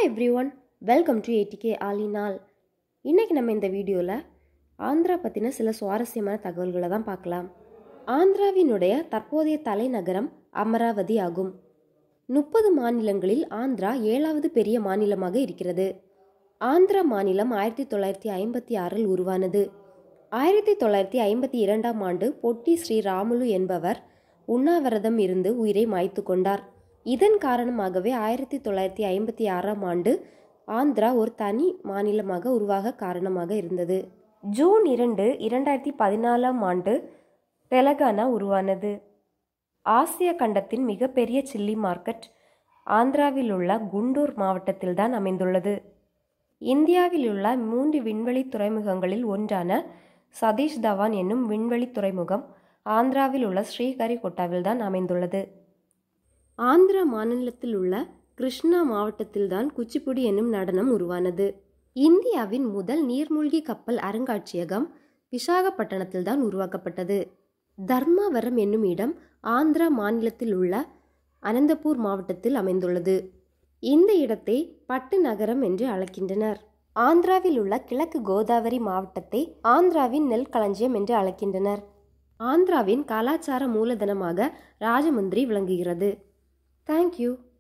hi every one welcome to ADK ஆலினால் இன்றைக்கி நம்ம இந்த வீடியோவில் ஆந்திரா பற்றின சில சுவாரஸ்யமான தகவல்களை தான் பார்க்கலாம் ஆந்திராவினுடைய தற்போதைய தலைநகரம் அமராவதி ஆகும் முப்பது மாநிலங்களில் ஆந்திரா ஏழாவது பெரிய மாநிலமாக இருக்கிறது ஆந்திரா மாநிலம் ஆயிரத்தி தொள்ளாயிரத்தி ஐம்பத்தி ஆறில் உருவானது ஆயிரத்தி தொள்ளாயிரத்தி ஐம்பத்தி இரண்டாம் ஆண்டு பொட்டி ஸ்ரீராமுலு என்பவர் உண்ணாவிரதம் இருந்து உயிரை மாய்த்து கொண்டார் இதன் காரணமாகவே ஆயிரத்தி தொள்ளாயிரத்தி ஐம்பத்தி ஆறாம் ஆண்டு ஆந்திரா ஒரு தனி மாநிலமாக உருவாக காரணமாக இருந்தது ஜூன் இரண்டு இரண்டாயிரத்தி பதினாலாம் ஆண்டு தெலங்கானா உருவானது ஆசிய கண்டத்தின் மிகப்பெரிய சில்லி மார்க்கெட் ஆந்திராவில் உள்ள குண்டூர் மாவட்டத்தில்தான் அமைந்துள்ளது இந்தியாவில் உள்ள மூன்று விண்வெளி துறைமுகங்களில் ஒன்றான சதீஷ் தவான் என்னும் விண்வெளி துறைமுகம் ஆந்திராவில் உள்ள ஸ்ரீஹரிகோட்டாவில் தான் அமைந்துள்ளது ஆந்திரா மாநிலத்தில் உள்ள கிருஷ்ணா மாவட்டத்தில்தான் குச்சிப்புடி என்னும் நடனம் உருவானது இந்தியாவின் முதல் நீர்மூழ்கி கப்பல் அருங்காட்சியகம் விசாகப்பட்டினத்தில் தான் உருவாக்கப்பட்டது தர்மாவரம் என்னும் இடம் ஆந்திரா மாநிலத்தில் உள்ள அனந்தபூர் மாவட்டத்தில் அமைந்துள்ளது இந்த இடத்தை பட்டு நகரம் என்று அழைக்கின்றனர் ஆந்திராவில் உள்ள கிழக்கு கோதாவரி மாவட்டத்தை ஆந்திராவின் நெல் களஞ்சியம் என்று அழைக்கின்றனர் ஆந்திராவின் கலாச்சார மூலதனமாக ராஜமுந்திரி விளங்குகிறது தேங்க்யூ